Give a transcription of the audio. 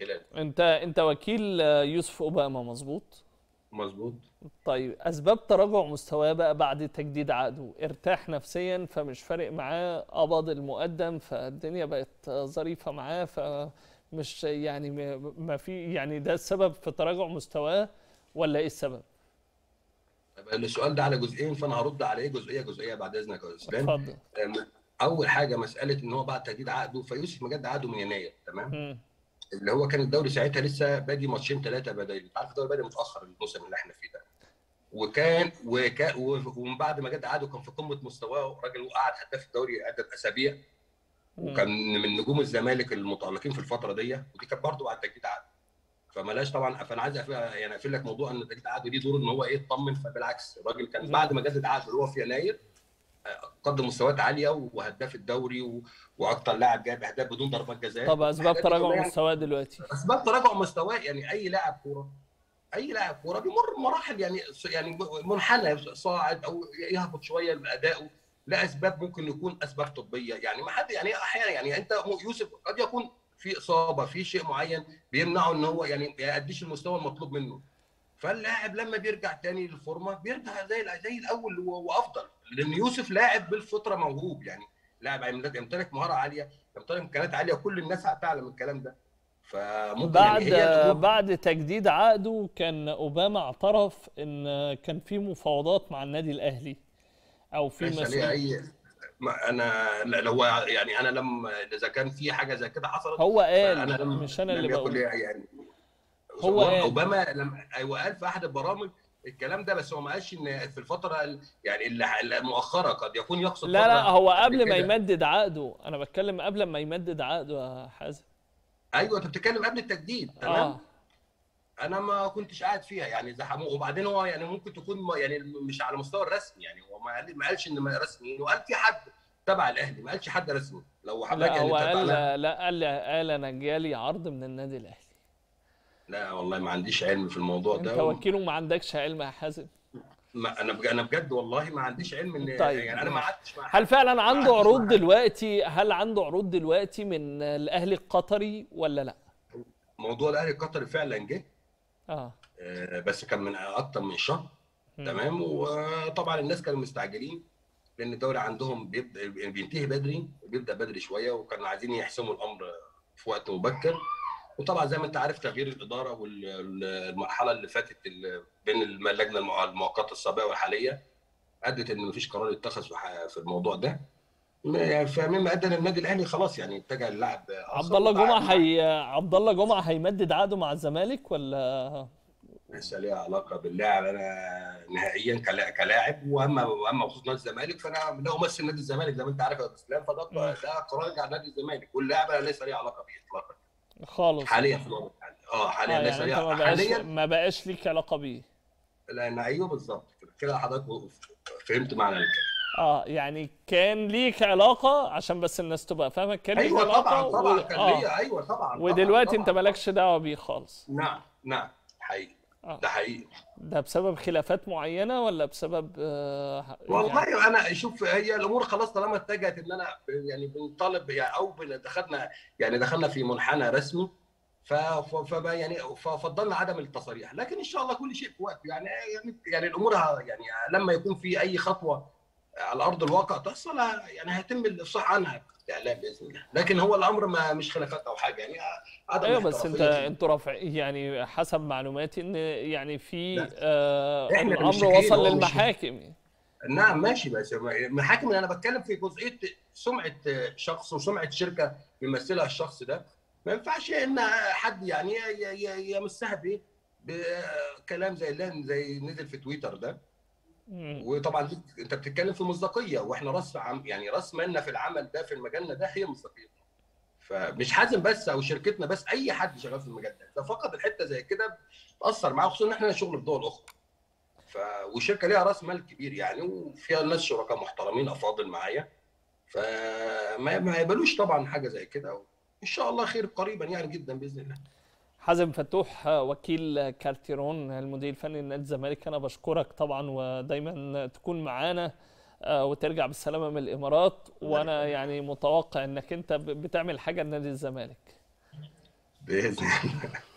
خلال انت انت وكيل آه، يوسف اوباما مظبوط مظبوط طيب اسباب تراجع مستواه بقى بعد تجديد عقده ارتاح نفسيا فمش فارق معاه قبض المقدم فالدنيا بقت آه، ظريفه معاه فمش يعني م- ما في يعني ده السبب في تراجع مستواه ولا ايه السبب طب السؤال ده على جزئين فانا هرد عليه جزئيه جزئيه بعد اذنك يا استاذ اتفضل أم، اول حاجه مساله ان هو بعد تجديد عقده فيوسف مجدد عقده من يناير تمام مم. اللي هو كان الدوري ساعتها لسه بادي ماتشين ثلاثه بدايل انت عارف الدوري بادي متاخر الموسم اللي احنا فيه ده وكان وكان ومن بعد ما جد عقده كان في قمه مستواه راجل قعد هداف الدوري عده اسابيع وكان من نجوم الزمالك المتالقين في الفتره دي ودي كانت برضه بعد تجديد عقد فملاش طبعا فانا عايز أقفل يعني اقفل لك موضوع ان تجديد عقده ليه دور ان هو ايه يطمن فبالعكس الراجل كان بعد ما جدد عقده اللي هو في يناير آه، قدم مستويات عاليه وهداف الدوري و... واكتر لاعب جاب اهداف بدون ضربات جزاء طب اسباب الحاجات دي كلها تراجع يعني مستواه دلوقتي اسباب تراجع مستواه يعني اي لاعب كوره اي لاعب كوره بيمر بمراحل يعني يعني منحنى صاعد او يهبط شويه بادائه لاسباب ممكن يكون اسباب طبيه يعني ما حد يعني احيانا يعني انت يوسف قد يكون في اصابه في شيء معين بيمنعه ان هو يعني ما يأديش المستوى المطلوب منه فاللاعب لما بيرجع تاني للفورمه بيرجع زي زي الاول و- وافضل لان يوسف لاعب بالفطره موهوب يعني لاعب يمتلك مهاره عاليه يمتلك امكانيات عاليه كل الناس تعلم الكلام ده فممكن بعد يعني هي الأمور- بعد تجديد عقده كان اوباما اعترف ان كان في مفاوضات مع النادي الاهلي او في ليس لي مسؤول اي ما انا لا لو يعني انا لما اذا كان في حاجه زي كده حصلت هو قال فانا لم مش انا لم اللي يكن بقول لي يعني هو قال. اوباما لما ايوه قال في احد البرامج الكلام ده بس هو ما قالش ان في الفتره ال- يعني اللي- المؤخره قد يكون يقصد لا لا فترة هو قبل قبل ما كده. يمدد عقده انا بتكلم قبل ما يمدد عقده يا حازم ايوه انت بتتكلم قبل التجديد تمام اه انا ما كنتش قاعد فيها يعني زحموه وبعدين هو يعني ممكن تكون ما- يعني مش على مستوى الرسمي يعني هو ما قال- ما قالش ان ما رسمي وقال في حد تبع الاهلي ما قالش حد رسمي لو حضرتك لا يعني هو تبع- قال لا, لا قال قال انا جالي عرض من النادي الاهلي لا والله ما عنديش علم في الموضوع انت ده وكيله ما عندكش علم يا حازم ما انا بج- انا بجد والله ما عنديش علم ان طيب، يعني انا ما ماشي. قعدتش مع حد هل فعلا عنده عنديش عروض معاه. دلوقتي هل عنده عروض دلوقتي من الاهلي القطري ولا لا موضوع الاهلي القطري فعلا جه اه آه، بس كان من اكتر من شهر مم. تمام وطبعا الناس كانوا مستعجلين لان الدوري عندهم بيبدا بينتهي بدري بيبدا بدري شويه وكانوا عايزين يحسموا الامر في وقت مبكر وطبعا زي ما انت عارف تغيير الاداره والمرحله اللي فاتت ال- بين اللجنه المؤ- المؤقته السابقه والحاليه ادت ان مفيش قرار يتخذ في ح- في الموضوع ده م- فمما ادى ان النادي الاهلي خلاص يعني اتجه للاعب عبد الله جمعه هي عبد الله جمعه هيمدد عقده مع الزمالك ولا ليس ليها علاقه باللاعب انا نهائيا كلا- كلاعب واما واما بخصوص نادي الزمالك فانا لا امثل نادي الزمالك زي ما انت عارف يا اسلام فده مم. ده قرار يرجع نادي الزمالك واللاعب انا ليس ليه علاقه بيه اطلاقا خالص حاليا في الوضع الحالي اه اه حاليا ليس يعني انت ما ليه بقاش حاليا ما بقاش ليك علاقه بيه لان ايوه بالظبط كده. كده حضرتك فهمت معنى الكلام اه يعني كان ليك علاقه عشان بس الناس تبقى فاهمه كان ليك ايوه علاقه طبعا طبعا و... كان آه. ليا ايوه طبعا ودلوقتي طبعا انت مالكش دعوه بيه خالص نعم نعم حقيقي آه. ده حقيقي ده بسبب خلافات معينه ولا بسبب آه يعني والله انا شوف هي الامور خلاص طالما اتجهت ان انا يعني بنطالب يعني او بن- دخلنا يعني دخلنا في منحنى رسمي ف ف- فبقى يعني ففضلنا عدم التصاريح لكن ان شاء الله كل شيء في وقته يعني يعني يعني الامور ه- يعني لما يكون في اي خطوه على ارض الواقع تحصل ه- يعني هيتم الافصاح عنها في الاعلام باذن الله لكن هو الامر ما مش خلافات او حاجه يعني عدم ايوه بس انت الاحترافية. انتوا رافع يعني حسب معلوماتي ان يعني في لا. آه إحنا اللي الامر مشتكين، وصل هو مش- للمحاكم نعم ماشي بس محاكم انا بتكلم في جزئيه سمعه شخص وسمعه شركه بيمثلها الشخص ده ما ينفعش ان حد يعني ي- ي- يمسها بايه؟ بكلام زي اللي زي نزل في تويتر ده مم. وطبعا دي انت بتتكلم في مصداقيه واحنا راس عم يعني راس مالنا في العمل ده في المجال ده هي مصداقيه فمش حازم بس او شركتنا بس اي حد شغال في المجال ده ده فقط الحته زي كده تاثر معاه خصوصا ان احنا شغل في دول اخرى ف والشركه ليها راس مال كبير يعني وفيها ناس شركاء محترمين افاضل معايا فما ما يقبلوش طبعا حاجه زي كده ان شاء الله خير قريبا يعني جدا باذن الله حازم فتوح آه، وكيل كارتيرون المدير الفني لنادي الزمالك انا بشكرك طبعا ودايما تكون معانا آه، وترجع بالسلامه من الامارات وانا يعني متوقع انك انت ب- بتعمل حاجه لنادي الزمالك باذن الله